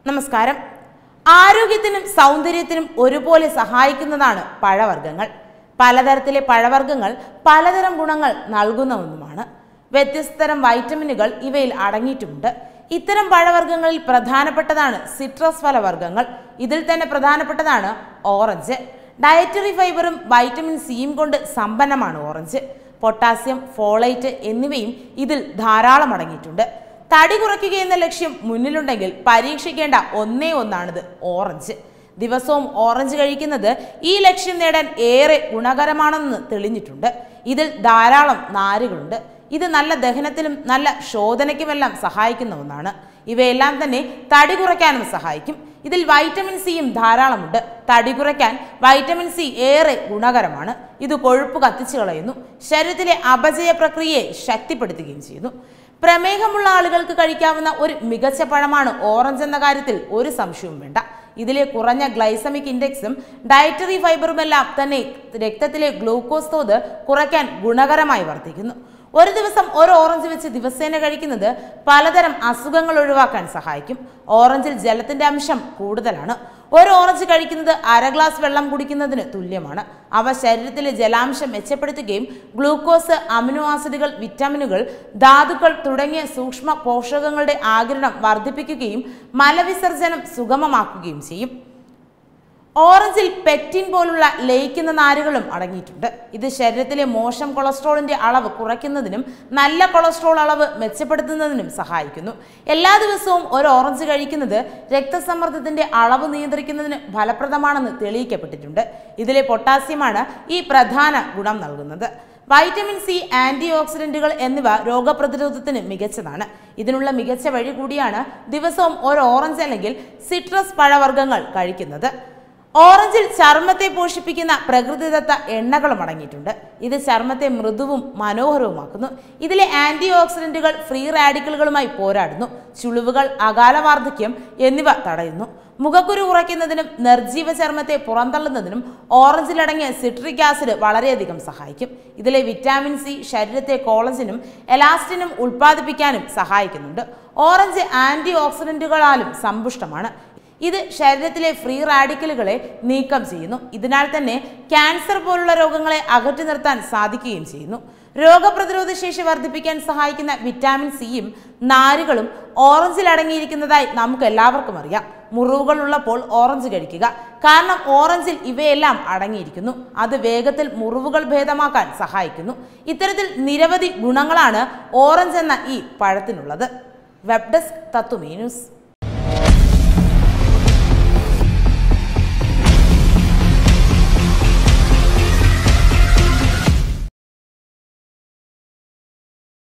നമസ്കാരം ആരോഗ്യത്തിനും സൗന്ദര്യത്തിനും ഒരുപോലെ സഹായിക്കുന്നതാണ് പഴവർഗ്ഗങ്ങൾ പലതരത്തിലെ പഴവർഗ്ഗങ്ങൾ പലതരം ഗുണങ്ങൾ നൽകുന്ന ഒന്നുമാണ് വ്യത്യസ്ത തരം വൈറ്റമിനുകൾ ഇവയിൽ അടങ്ങിയിട്ടുമുണ്ട് ഇത്തരം പഴവർഗ്ഗങ്ങളിൽ പ്രധാനപ്പെട്ടതാണ് സിട്രസ് ഫലവർഗ്ഗങ്ങൾ ഇതിൽ തന്നെ പ്രധാനപ്പെട്ടതാണ് ഓറഞ്ച് ഡയറ്ററി ഫൈബറും വൈറ്റമിൻ സിയും കൊണ്ട് സമ്പന്നമാണ് ഓറഞ്ച് പൊട്ടാസ്യം ഫോളേറ്റ് എന്നിവയും ഇതിൽ ധാരാളം അടങ്ങിയിട്ടുണ്ട് തടി കുറയ്ക്കുക എന്ന ലക്ഷ്യം മുന്നിലുണ്ടെങ്കിൽ പരീക്ഷിക്കേണ്ട ഒന്നേ ഒന്നാണിത് ഓറഞ്ച് ദിവസവും ഓറഞ്ച് കഴിക്കുന്നത് ഈ ലക്ഷ്യം നേടാൻ ഏറെ ഗുണകരമാണെന്ന് തെളിഞ്ഞിട്ടുണ്ട് ഇതിൽ ധാരാളം നാരുകളുണ്ട് ഇത് നല്ല ദഹനത്തിനും നല്ല ശോധനയ്ക്കുമെല്ലാം സഹായിക്കുന്ന ഒന്നാണ് ഇവയെല്ലാം തന്നെ തടി കുറയ്ക്കാനും സഹായിക്കും ഇതിൽ വൈറ്റമിൻ സിയും ധാരാളമുണ്ട് തടി കുറയ്ക്കാൻ വൈറ്റമിൻ സി ഏറെ ഗുണകരമാണ് ഇത് കൊഴുപ്പ് കത്തിച്ചു കളയുന്നു ശരീരത്തിലെ അപചയ പ്രക്രിയയെ ശക്തിപ്പെടുത്തുകയും ചെയ്യുന്നു പ്രമേഹമുള്ള ആളുകൾക്ക് കഴിക്കാവുന്ന ഒരു മികച്ച പഴമാണ് ഓറഞ്ച് എന്ന കാര്യത്തിൽ ഒരു സംശയവും വേണ്ട ഇതിലെ കുറഞ്ഞ ഗ്ലൈസമിക് ഇൻഡെക്സും ഡയറ്ററി ഫൈബറുമെല്ലാം തന്നെ രക്തത്തിലെ ഗ്ലൂക്കോസ് തോത് കുറയ്ക്കാൻ ഗുണകരമായി വർദ്ധിക്കുന്നു ഒരു ദിവസം ഒരു ഓറഞ്ച് വെച്ച് ദിവസേന കഴിക്കുന്നത് പലതരം അസുഖങ്ങൾ ഒഴിവാക്കാൻ സഹായിക്കും ഓറഞ്ചിൽ ജലത്തിന്റെ അംശം കൂടുതലാണ് ഒരു ഓറഞ്ച് കഴിക്കുന്നത് അര ഗ്ലാസ് വെള്ളം കുടിക്കുന്നതിന് തുല്യമാണ് അവ ശരീരത്തിലെ ജലാംശം മെച്ചപ്പെടുത്തുകയും ഗ്ലൂക്കോസ് അമിനോ ആസിഡുകൾ വിറ്റാമിനുകൾ ധാതുക്കൾ തുടങ്ങിയ സൂക്ഷ്മ പോഷകങ്ങളുടെ ആഗിരണം വർദ്ധിപ്പിക്കുകയും മലവിസർജനം സുഗമമാക്കുകയും ചെയ്യും ഓറഞ്ചിൽ പെക്റ്റിൻ പോലുള്ള ലയിക്കുന്ന നാരുകളും അടങ്ങിയിട്ടുണ്ട് ഇത് ശരീരത്തിലെ മോശം കൊളസ്ട്രോളിന്റെ അളവ് കുറയ്ക്കുന്നതിനും നല്ല കൊളസ്ട്രോൾ അളവ് മെച്ചപ്പെടുത്തുന്നതിനും സഹായിക്കുന്നു എല്ലാ ദിവസവും ഒരു ഓറഞ്ച് കഴിക്കുന്നത് രക്തസമ്മർദ്ദത്തിന്റെ അളവ് നിയന്ത്രിക്കുന്നതിന് ഫലപ്രദമാണെന്ന് തെളിയിക്കപ്പെട്ടിട്ടുണ്ട് ഇതിലെ പൊട്ടാസ്യമാണ് ഈ പ്രധാന ഗുണം നൽകുന്നത് വൈറ്റമിൻ സി ആന്റി ഓക്സിഡന്റുകൾ എന്നിവ രോഗപ്രതിരോധത്തിന് മികച്ചതാണ് ഇതിനുള്ള മികച്ച വഴി കൂടിയാണ് ദിവസവും ഒരു ഓറഞ്ച് അല്ലെങ്കിൽ സിട്രസ് പഴവർഗ്ഗങ്ങൾ കഴിക്കുന്നത് ഓറഞ്ചിൽ ചർമ്മത്തെ പോഷിപ്പിക്കുന്ന പ്രകൃതിദത്ത എണ്ണകളും അടങ്ങിയിട്ടുണ്ട് ഇത് ചർമ്മത്തെ മൃദുവും മനോഹരവുമാക്കുന്നു ഇതിലെ ആന്റി ഓക്സിഡന്റുകൾ ഫ്രീ റാഡിക്കലുകളുമായി പോരാടുന്നു ചുളിവുകൾ അകാല വാർദ്ധക്യം എന്നിവ തടയുന്നു മുഖക്കുരു കുറയ്ക്കുന്നതിനും നിർജീവ ചർമ്മത്തെ പുറന്തള്ളുന്നതിനും ഓറഞ്ചിലടങ്ങിയ സിട്രിക് ആസിഡ് വളരെയധികം സഹായിക്കും ഇതിലെ വിറ്റാമിൻ സി ശരീരത്തെ കോളജിനും എലാസ്റ്റിനും ഉൽപ്പാദിപ്പിക്കാനും സഹായിക്കുന്നുണ്ട് ഓറഞ്ച് ആന്റി ഓക്സിഡന്റുകളാലും സമ്പുഷ്ടമാണ് ഇത് ശരീരത്തിലെ ഫ്രീ റാഡിക്കലുകളെ നീക്കം ചെയ്യുന്നു ഇതിനാൽ തന്നെ ക്യാൻസർ പോലുള്ള രോഗങ്ങളെ അകറ്റി നിർത്താൻ സാധിക്കുകയും ചെയ്യുന്നു രോഗപ്രതിരോധ ശേഷി വർദ്ധിപ്പിക്കാൻ സഹായിക്കുന്ന വിറ്റാമിൻ സിയും നാരുകളും ഓറഞ്ചിൽ അടങ്ങിയിരിക്കുന്നതായി നമുക്ക് എല്ലാവർക്കും അറിയാം മുറിവുകൾ ഉള്ളപ്പോൾ ഓറഞ്ച് കഴിക്കുക കാരണം ഓറഞ്ചിൽ ഇവയെല്ലാം അടങ്ങിയിരിക്കുന്നു അത് വേഗത്തിൽ മുറിവുകൾ ഭേദമാക്കാൻ സഹായിക്കുന്നു ഇത്തരത്തിൽ നിരവധി ഗുണങ്ങളാണ് ഓറഞ്ച് എന്ന ഈ പഴത്തിനുള്ളത് വെബ് ഡെസ്ക് തത്വമീ ന്യൂസ്